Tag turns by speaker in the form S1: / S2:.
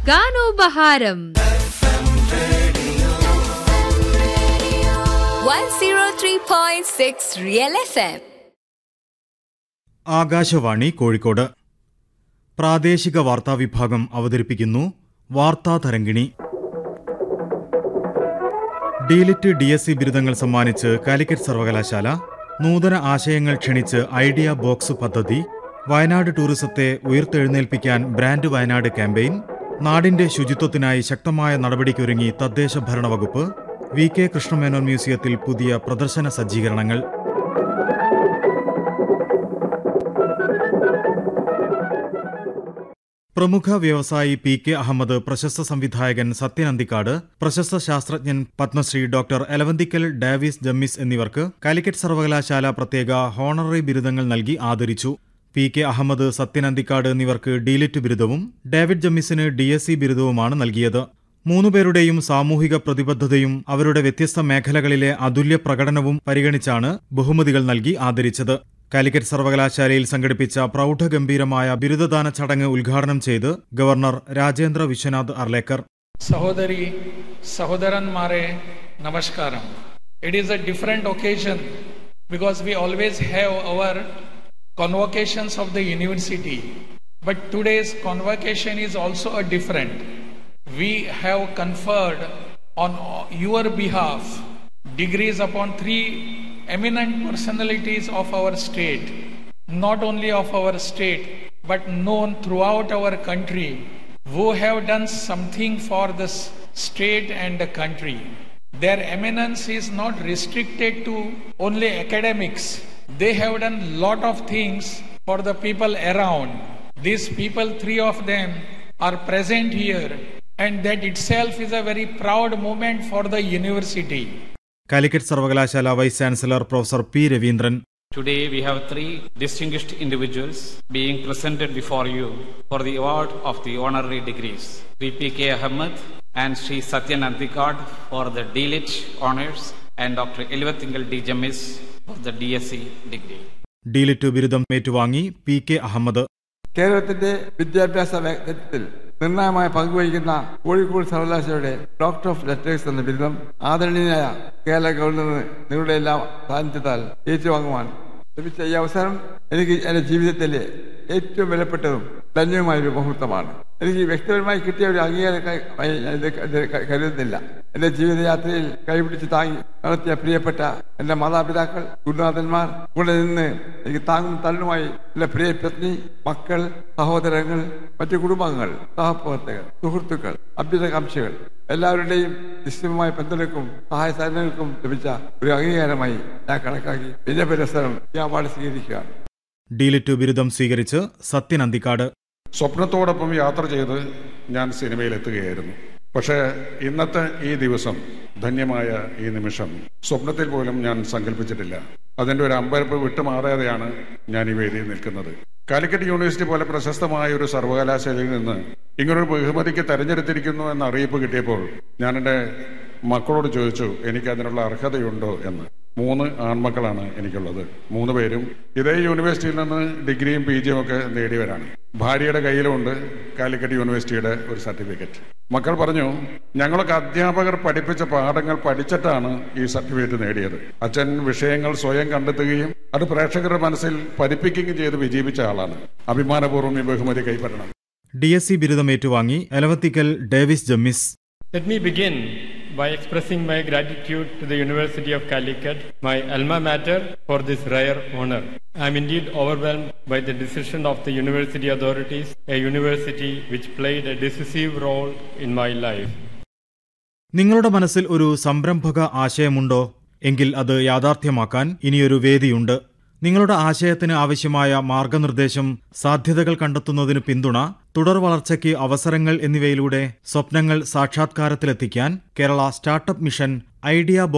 S1: ഗാനോപഹാരം
S2: 103.6 Real FM.
S3: Akashvani Kozhikode പ്രാദേശിക വാർത്താ വിഭാഗം അവതരിപ്പിക്കുന്നു വാർത്താ തരംഗിണി ഡീലിറ്റ് ഡി എസ് സി ബിരുദങ്ങൾ സമ്മാനിച്ച് കാലിക്കറ്റ് സർവകലാശാല നൂതന ആശയങ്ങൾ ക്ഷണിച്ച് ഐഡിയ ബോക്സ് പദ്ധതി വയനാട് ടൂറിസത്തെ ഉയർത്തെഴുന്നേൽപ്പിക്കാൻ ബ്രാൻഡ് വയനാട് ക്യാമ്പയിൻ നാടിന്റെ ശുചിത്വത്തിനായി ശക്തമായ നടപടിക്കൊരുങ്ങി തദ്ദേശ ഭരണ വകുപ്പ് വി കെ കൃഷ്ണമേനോൻ മ്യൂസിയത്തിൽ പുതിയ പ്രദർശന സജ്ജീകരണങ്ങൾ പ്രമുഖ വ്യവസായി പി കെ അഹമ്മദ് പ്രശസ്ത സംവിധായകൻ സത്യൻ അന്തിക്കാട് പ്രശസ്ത ശാസ്ത്രജ്ഞൻ പത്മശ്രീ ഡോക്ടർ എലവന്തിക്കൽ ഡാവിസ് ജമ്മിസ് എന്നിവർക്ക് കാലിക്കറ്റ് സർവകലാശാല പ്രത്യേക ഹോണററി ബിരുദങ്ങൾ നൽകി ആദരിച്ചു പി കെ അഹമ്മദ് സത്യൻ അന്തിക്കാട് എന്നിവർക്ക് ഡീലിറ്റ് ബിരുദവും ഡേവിഡ് ജമ്മിസിന് ഡി എസ് സി ബിരുദവുമാണ് നൽകിയത് മൂന്നുപേരുടെയും സാമൂഹിക പ്രതിബദ്ധതയും അവരുടെ വ്യത്യസ്ത മേഖലകളിലെ അതുല്യ പ്രകടനവും പരിഗണിച്ചാണ് ബഹുമതികൾ നൽകി ആദരിച്ചത് കാലിക്കറ്റ് സർവകലാശാലയിൽ സംഘടിപ്പിച്ച പ്രൗഢഗംഭീരമായ ബിരുദദാന ചടങ്ങ് ഉദ്ഘാടനം ചെയ്ത് ഗവർണർ രാജേന്ദ്ര വിശ്വനാഥ് അർലേക്കർ
S4: സഹോദരി സഹോദരന്മാരെ നമസ്കാരം it is a different occasion because we always have our convocations of the university but today's convocation is also a different we have conferred on your behalf degrees upon three eminent personalities of our state not only of our state but known throughout our country who have done something for this state and the country their eminence is not restricted to only academics they have done lot of things for the people around these people three of them are present here and that itself is a very proud moment for the university
S3: Calicut സർവകലാശാല vice chancellor professor P Raveendran
S5: Today we have three distinguished individuals being presented before you for the award of the honorary degrees. VPK Ahmed and Sri Satyan Antikad for the DLIT honors and Dr. Elvathingal D. Jamis for the DSc degree.
S3: DLitt ബിരുദം ഏറ്റുവാങ്ങി P K Ahmed
S6: കേരളത്തിന്റെ വിദ്യാഭ്യാസ രംഗത്തിൽ നിർണായകമായ പങ്കുവഹിക്കുന്ന കോഴിക്കോട് സർവകലാശാലയുടെ doctor of letters എന്ന ബിരുദം ആദരണീയനായ കേരള ഗവർണറിന് നിങ്ങളുടെ എല്ലാം സാന്നിധ്യത്താൽ ഏറ്റുവാങ്ങുവാൻ ലഭിച്ച ഈ അവസരം എനിക്ക് എന്റെ ജീവിതത്തിലെ ഏറ്റവും വിലപ്പെട്ടതും ധന്യവുമായ ഒരു മുഹൂർത്തമാണ് എനിക്ക് വ്യക്തിപരമായി കിട്ടിയ ഒരു അംഗീകാരമായി ഞാൻ ഇത് ഇത് കരുതുന്നില്ല എന്റെ ജീവിതയാത്രയിൽ കൈപിടിച്ച് താങ്ങി നടത്തിയ പ്രിയപ്പെട്ട എന്റെ മാതാപിതാക്കൾ ഗുരുനാഥന്മാർ കൂടെ നിന്ന് എനിക്ക് താങ്ങും തള്ളുമായി എന്റെ പ്രിയ പത്നി മക്കൾ സഹോദരങ്ങൾ മറ്റു കുടുംബാംഗങ്ങൾ സഹപ്രവർത്തകർ സുഹൃത്തുക്കൾ അഭ്യുതകാംക്ഷികൾ എല്ലാവരുടെയും നിശ്ചയമായ പിന്തുണയ്ക്കും സഹായ സഹകരണങ്ങൾക്കും ലഭിച്ച ഒരു അംഗീകാരമായി ഞാൻ കണക്കാക്കി എന്റെ പുരസ്കാരം ഈ അവാർഡ് സ്വീകരിക്കുകയാണ്
S3: ഡീലിറ്റ് ബിരുദം സ്വീകരിച്ച് സത്യൻ അന്തിക്കാട്
S7: സ്വപ്നത്തോടൊപ്പം യാത്ര ചെയ്ത് ഞാൻ സിനിമയിലെത്തുകയായിരുന്നു പക്ഷേ ഇന്നത്തെ ഈ ദിവസം ധന്യമായ ഈ നിമിഷം സ്വപ്നത്തിൽ പോലും ഞാൻ സങ്കല്പിച്ചിട്ടില്ല അതിൻ്റെ ഒരു അമ്പരപ്പ് വിട്ടുമാറാതെയാണ് ഞാൻ ഈ വേദിയിൽ നിൽക്കുന്നത് കാലിക്കറ്റ് യൂണിവേഴ്സിറ്റി പോലെ പ്രശസ്തമായ ഒരു സർവകലാശാലയിൽ നിന്ന് ഇങ്ങനൊരു ബഹുമതിക്ക് തെരഞ്ഞെടുത്തിരിക്കുന്നു എന്ന അറിയിപ്പ് കിട്ടിയപ്പോൾ ഞാൻ എൻ്റെ മക്കളോട് ചോദിച്ചു എനിക്ക് അതിനുള്ള അർഹതയുണ്ടോ എന്ന് മൂന്ന് ആൺമക്കളാണ് എനിക്കുള്ളത് മൂന്ന് പേരും ഇതേ യൂണിവേഴ്സിറ്റിയിൽ നിന്ന് ഡിഗ്രിയും പി ജിയും ഒക്കെ നേടിയവരാണ് ഭാര്യയുടെ കയ്യിലുമുണ്ട് കാലിക്കറ്റ് യൂണിവേഴ്സിറ്റിയുടെ ഒരു സർട്ടിഫിക്കറ്റ് മക്കൾ പറഞ്ഞു ഞങ്ങളൊക്കെ അധ്യാപകർ പഠിപ്പിച്ച പാഠങ്ങൾ പഠിച്ചിട്ടാണ് ഈ സർട്ടിഫിക്കറ്റ് നേടിയത് അച്ഛൻ വിഷയങ്ങൾ സ്വയം കണ്ടെത്തുകയും അത് പ്രേക്ഷകരുടെ മനസ്സിൽ പഠിപ്പിക്കുകയും ചെയ്ത് വിജയിപ്പിച്ച ആളാണ് അഭിമാനപൂർവ്വം ഈ ബഹുമതി കൈപ്പറ്റണം
S3: ഡി എസ് സി ബിരുദം ഏറ്റുവാങ്ങി Elavathikkal Davis Jemmis
S8: Let me begin by expressing my gratitude to the University of Calicut, my alma mater, for this rare honor. I am indeed overwhelmed by the decision of the university authorities, a university which played a decisive role in my life.
S3: നിങ്ങളുടെ മനസ്സിൽ ഒരു സംരംഭക ആശയമുണ്ടോ എങ്കിൽ അത് യാഥാർത്ഥ്യമാക്കാൻ ഇനിയൊരു വേദിയുണ്ട് നിങ്ങളുടെ ആശയത്തിന് ആവശ്യമായ മാർഗനിർദ്ദേശം സാധ്യതകൾ കണ്ടെത്തുന്നതിന് പിന്തുണ തുടർ വളർച്ചയ്ക്ക് അവസരങ്ങൾ എന്നിവയിലൂടെ സ്വപ്നങ്ങൾ സാക്ഷാത്കാരത്തിലെത്തിക്കാൻ കേരള സ്റ്റാർട്ടപ്പ് മിഷൻ ഐഡിയ